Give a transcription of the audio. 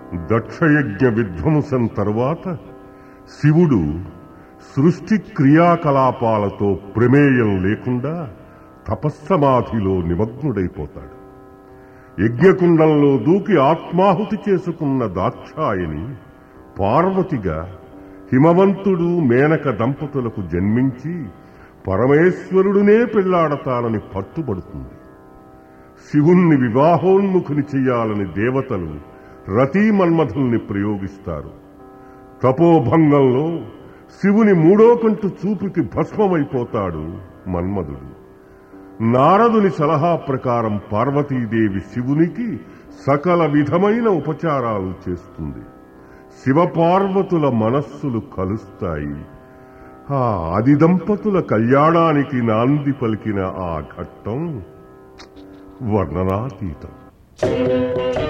దక్షయజ్ఞ విధ్వంసం తరువాత శివుడు సృష్టి క్రియాకలాపాలతో ప్రమేయం లేకుండా తపస్సమాధిలో నిమగ్నుడైపోతాడు యజ్ఞకుండంలో దూకి ఆత్మాహుతి చేసుకున్న దాక్షాయిని పార్వతిగా హిమవంతుడు మేనక దంపతులకు జన్మించి పరమేశ్వరుడునే పెళ్లాడతానని పట్టుబడుతుంది శివుణ్ణి వివాహోన్ముఖుని చెయ్యాలని దేవతలు రతీమన్మధుల్ని ప్రయోగిస్తారు తపోభంగంలో శివుని మూడో కంటు చూపుకి భస్మమైపోతాడు మన్మధుడు నారదుని సలహా ప్రకారం పార్వతీదేవి శివునికి సకల విధమైన ఉపచారాలు చేస్తుంది శివపార్వతుల మనస్సులు కలుస్తాయి ఆ ఆది దంపతుల కళ్యాణానికి నాంది పలికిన ఆ ఘట్టం వర్ణనాతీతం